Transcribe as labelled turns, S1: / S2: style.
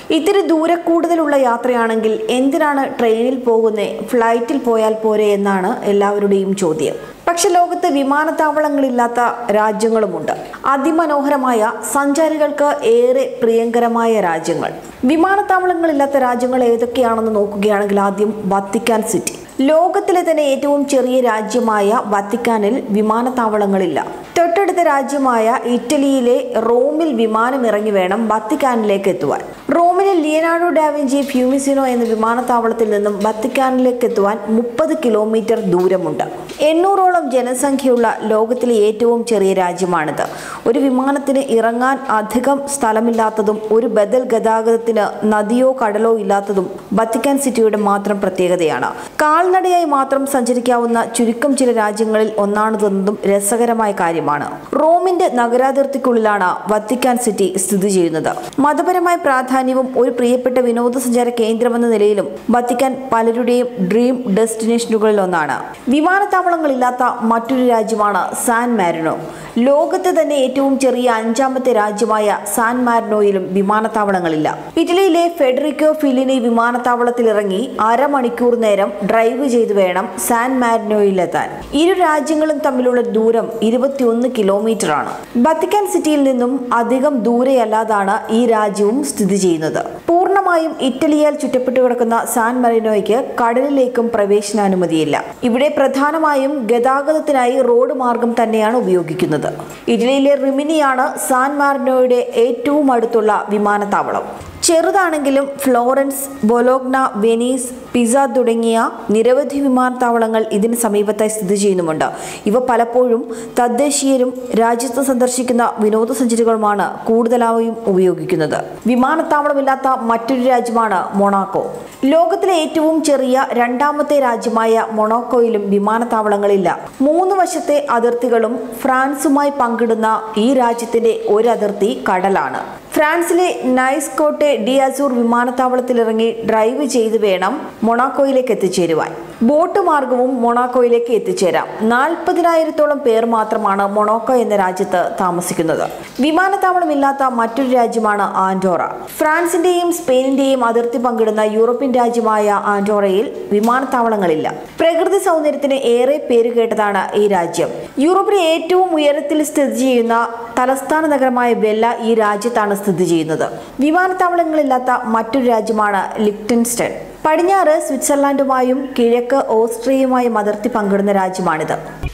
S1: ഇത്തിരി ദൂരെ കൂടുതലുള്ള യാത്രയാണെങ്കിൽ എന്തിനാണ് ട്രെയിനിൽ പോകുന്നേ ഫ്ലൈറ്റിൽ പോയാൽ പോരെ എന്നാണ് എല്ലാവരുടെയും ചോദ്യം പക്ഷെ ലോകത്ത് വിമാനത്താവളങ്ങളില്ലാത്ത രാജ്യങ്ങളുമുണ്ട് അതിമനോഹരമായ സഞ്ചാരികൾക്ക് ഏറെ പ്രിയങ്കരമായ രാജ്യങ്ങൾ വിമാനത്താവളങ്ങളില്ലാത്ത രാജ്യങ്ങൾ ഏതൊക്കെയാണെന്ന് നോക്കുകയാണെങ്കിൽ ആദ്യം വത്തിക്കാൻ സിറ്റി ലോകത്തിലെ തന്നെ ഏറ്റവും ചെറിയ രാജ്യമായ വത്തിക്കാനിൽ വിമാനത്താവളങ്ങളില്ല തൊട്ടടുത്ത രാജ്യമായ ഇറ്റലിയിലെ റോമിൽ വിമാനം ഇറങ്ങി വേണം വത്തിക്കാനിലേക്ക് എത്തുവാൻ റോമിലെ ലിയനാർഡോ ഡാവിഞ്ചി ഫ്യൂമിസിനോ എന്ന വിമാനത്താവളത്തിൽ നിന്നും വത്തിക്കാനിലേക്ക് എത്തുവാൻ മുപ്പത് കിലോമീറ്റർ ദൂരമുണ്ട് എണ്ണൂറോളം ജനസംഖ്യയുള്ള ലോകത്തിലെ ഏറ്റവും ചെറിയ രാജ്യമാണിത് ഒരു വിമാനത്തിന് ഇറങ്ങാൻ അധികം സ്ഥലമില്ലാത്തതും ഒരു ബദൽ ഗതാഗതത്തിന് നദിയോ കടലോ ഇല്ലാത്തതും വത്തിക്കാൻ സിറ്റിയുടെ മാത്രം പ്രത്യേകതയാണ് കാൽനടയായി മാത്രം സഞ്ചരിക്കാവുന്ന ചുരുക്കം ചില രാജ്യങ്ങളിൽ ഒന്നാണിതെന്നതും രസകരമായ കാര്യമാണ് റോമിന്റെ നഗരാതിർത്തിക്കുള്ളിലാണ് വത്തിക്കാൻ സിറ്റി സ്ഥിതി ചെയ്യുന്നത് മതപരമായ പ്രാധാന്യവും ഒരു പ്രിയപ്പെട്ട വിനോദസഞ്ചാര കേന്ദ്രമെന്ന നിലയിലും വത്തിക്കാൻ പലരുടെയും ഡ്രീം ഡെസ്റ്റിനേഷനുകളിൽ ഒന്നാണ് വിമാനത്താവളങ്ങളില്ലാത്ത മറ്റൊരു രാജ്യമാണ് സാൻ മാരിനോ ലോകത്തെ തന്നെ ഏറ്റവും ചെറിയ അഞ്ചാമത്തെ രാജ്യമായ സാൻ മാരിനോയിലും വിമാനത്താവളങ്ങളില്ല ഇറ്റലിയിലെ ഫെഡറിക്കോ ഫിലിനി വിമാനത്താവളത്തിൽ ഇറങ്ങി അരമണിക്കൂർ നേരം ഡ്രൈവ് ചെയ്തു വേണം സാൻ മാരിനോയിലെത്താൻ ഇരു രാജ്യങ്ങളും തമ്മിലുള്ള ദൂരം ഇരുപത്തിയൊന്ന് കിലോമീറ്റർ ആണ് വത്തിക്കാൻ സിറ്റിയിൽ നിന്നും അധികം ദൂരെയല്ലാതാണ് ഈ രാജ്യവും സ്ഥിതി ചെയ്യുന്നത് പൂർണ്ണമായും ഇറ്റലിയാൽ ചുറ്റപ്പെട്ടു കിടക്കുന്ന സാൻ മറിനോയ്ക്ക് കടലിലേക്കും പ്രവേശനാനുമതിയില്ല ഇവിടെ പ്രധാനമായും ഗതാഗതത്തിനായി റോഡ് മാർഗം തന്നെയാണ് ഉപയോഗിക്കുന്നത് ഇറ്റലിയിലെ റിമിനിയാണ് സാൻ മാർനോയുടെ ഏറ്റവും അടുത്തുള്ള വിമാനത്താവളം ചെറുതാണെങ്കിലും ഫ്ലോറൻസ് ബൊലോഗ്ന വെനീസ് പിസ തുടങ്ങിയ നിരവധി വിമാനത്താവളങ്ങൾ ഇതിന് സമീപത്തായി സ്ഥിതി ചെയ്യുന്നുമുണ്ട് ഇവ പലപ്പോഴും തദ്ദേശീയരും രാജ്യത്ത് സന്ദർശിക്കുന്ന വിനോദസഞ്ചാരികളുമാണ് കൂടുതലായും ഉപയോഗിക്കുന്നത് വിമാനത്താവളമില്ലാത്ത മറ്റൊരു രാജ്യമാണ് മൊണാക്കോ ലോകത്തിലെ ഏറ്റവും ചെറിയ രണ്ടാമത്തെ രാജ്യമായ മൊണോക്കോയിലും വിമാനത്താവളങ്ങളില്ല മൂന്ന് വശത്തെ അതിർത്തികളും ഫ്രാൻസുമായി പങ്കിടുന്ന ഈ രാജ്യത്തിന്റെ ഒരു അതിർത്തി കടലാണ് ഫ്രാൻസിലെ നൈസ് കോട്ടെ ഡി അസൂർ വിമാനത്താവളത്തിൽ ഇറങ്ങി ഡ്രൈവ് ചെയ്ത് വേണം മൊണാക്കോയിലേക്ക് എത്തിച്ചേരുവാൻ ബോട്ട് മാർഗവും മൊണാക്കോയിലേക്ക് എത്തിച്ചേരാം നാൽപ്പതിനായിരത്തോളം പേർ മാത്രമാണ് മൊണോക്കോ എന്ന രാജ്യത്ത് താമസിക്കുന്നത് വിമാനത്താവളമില്ലാത്ത മറ്റൊരു രാജ്യമാണ് ആൻഡോറ ഫ്രാൻസിന്റെയും സ്പെയിനിന്റെയും അതിർത്തി പങ്കിടുന്ന യൂറോപ്യൻ രാജ്യമായ ആൻഡോറയിൽ വിമാനത്താവളങ്ങളില്ല പ്രകൃതി സൗന്ദര്യത്തിന് ഏറെ പേരുകേട്ടതാണ് ഈ രാജ്യം യൂറോപ്പിലെ ഏറ്റവും ഉയരത്തിൽ സ്ഥിതി ചെയ്യുന്ന തലസ്ഥാന നഗരമായ ബെല്ല ഈ രാജ്യത്താണ് സ്ഥിതി ചെയ്യുന്നത് വിമാനത്താവളങ്ങളില്ലാത്ത മറ്റൊരു രാജ്യമാണ് ലിക്ടൻസ്റ്റൺ പടിഞ്ഞാറ് സ്വിറ്റ്സർലാൻഡുമായും കിഴക്ക് ഓസ്ട്രിയയുമായും അതിർത്തി പങ്കിടുന്ന രാജ്യമാണിത്